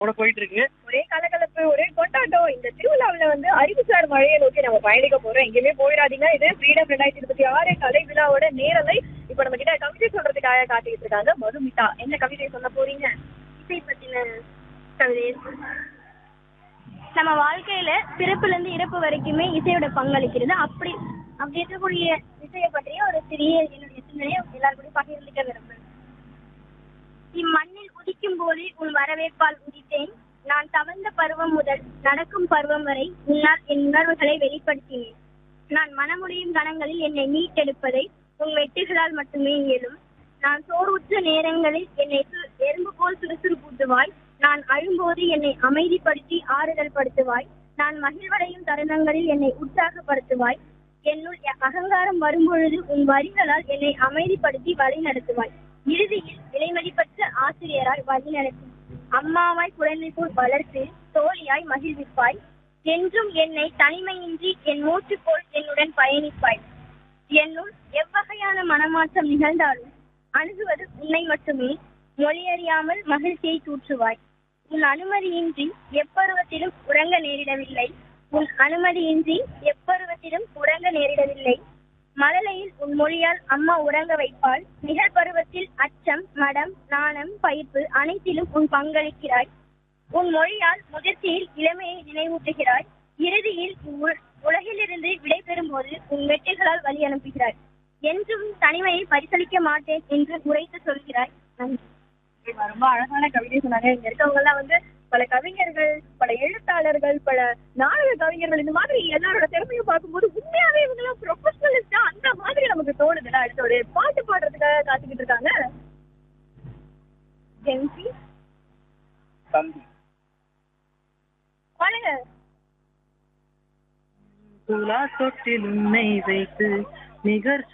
கூட போயிட்டு இருக்கு ஒரே கலகலப்பு ஒரே கொண்டாட்டம் இந்த திருவிழாவுல வந்து அறிவுசார் மழையை நோக்கி நம்ம பயணிக்க போறோம் எங்கேயுமே போயிடாதீங்க இது ஃப்ரீடம் ரெண்டாயிரத்தி இருபத்தி ஆறு கலை விழாவோட நேரலை இப்ப நம்ம கிட்ட கவிதை சொல்றதுக்காக காத்துக்கிட்டு இருக்காங்க மதுமிதா என்ன கவிதை சொல்ல போறீங்க இசை பத்தின கவிதை நம்ம வாழ்க்கையில பிறப்புல இருந்து இறப்பு வரைக்குமே இசையோட பங்களிக்கிறது அப்படி அப்படி இருக்கக்கூடிய இசையை பற்றிய ஒரு சிறிய என்னுடைய சிந்தனையை எல்லாரும் கூட பகிர்ந்துக்க விரும்புறேன் இம்மண்ணில் உதிக்கும் போது உன் வரவேற்பால் உதித்தேன் நான் தவழ்ந்த பருவம் முதல் நடக்கும் பருவம் வரை உன்னால் என் உணர்வுகளை வெளிப்படுத்தினேன் நான் மனமுடியும் கணங்களில் என்னை மீட்டெடுப்பதை உன் வெட்டுகளால் மட்டுமே இயலும் நான் சோர்வுற்ற நேரங்களில் என்னை சு- எறும்பு போல் சுறுசுறுப்பூட்டுவாய் நான் அழும்போது என்னை அமைதிப்படுத்தி ஆறுதல் படுத்துவாய் நான் மகிழ்வடையும் தருணங்களில் என்னை உற்சாகப்படுத்துவாய் என்னுள் எ- அகங்காரம் வரும்பொழுது உன் வரிகளால் என்னை அமைதிப்படுத்தி வழி நடத்துவாய் இறுதியில் விலைமதிப்பற்ற ஆசிரியராய் வழி நடத்தும் அம்மாவாய் குழந்தை போல் வளர்த்து தோழியாய் மகிழ்விப்பாய் என்றும் என்னை தனிமையின்றி என் மூச்சு போல் என்னுடன் பயணிப்பாய் என்னுள் எவ்வகையான மனமாற்றம் நிகழ்ந்தாலும் அணுகுவது உன்னை மட்டுமே மொழியறியாமல் மகிழ்ச்சியை தூற்றுவாய் உன் அனுமதியின்றி எப்பருவத்திலும் உறங்க நேரிடவில்லை உன் அனுமதியின்றி எப்பருவத்திலும் உறங்க நேரிடவில்லை மழலையில் உன் மொழியால் அம்மா உறங்க வைப்பாள் நிகழ்பருவத்தில் அச்சம் மடம் நாணம் பயிர்ப்பு அனைத்திலும் உன் பங்களிக்கிறாய் உன் மொழியால் முதிர்ச்சியில் இளமையை நினைவூட்டுகிறாய் இறுதியில் உ- உலகிலிருந்து விடைபெறும் போது உன் வெற்றிகளால் வழி அனுப்புகிறாய் என்றும் தனிமையை பரிசளிக்க மாட்டேன் என்று உரைத்து சொல்கிறாய் நன்றி இவங்க ரொம்ப அழகான கவிதை சொன்னாங்க இங்க இருக்கவங்க எல்லாம் வந்து பல கவிஞர்கள் பல எழுத்தாளர்கள் பல நாடக கவிஞர்கள் இந்த மாதிரி எல்லாரோட திறமையும் பார்க்கும்போது உண்மையாவே இவங்க எல்லாம் ப்ரொஃபஷனலிஸ்டா அந்த மாதிரி நமக்கு தோணுதுல அடுத்த ஒரு பாட்டு பாடுறதுக்காக காத்துக்கிட்டு இருக்காங்க ஜென்சி தம்பி பாடுங்க துலா தொட்டில் உன்னை வைத்து நிகர்